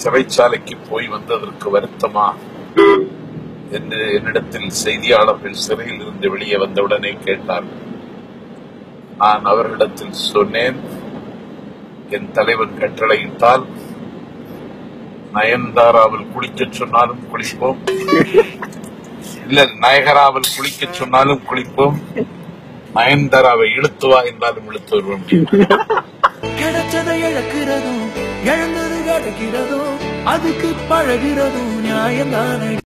சிறைச்சாலைக்கு போய் வந்ததற்கு வருத்தமா என்று என்னிடத்தில் செய்தியாளர்கள் சிறையில் இருந்து வெளியே வந்தவுடனே கேட்டார்கள் நான் அவர்களிடத்தில் சொன்னேன் என் தலைவன் கட்டளையிட்டால் நயன்தாராவில் குளிக்கச் சொன்னாலும் குளிப்போம் இல்ல நயகராவில் குளிக்கச் சொன்னாலும் குளிப்போம் நயன்தாராவை இழுத்து வா என்றாலும் இழுத்து வருவோம் கிடைச்சதை இழக்கிறதும் இழந்தது கிடைக்கிறதும் அதுக்கு பழகிறதும் நியாயம்தானே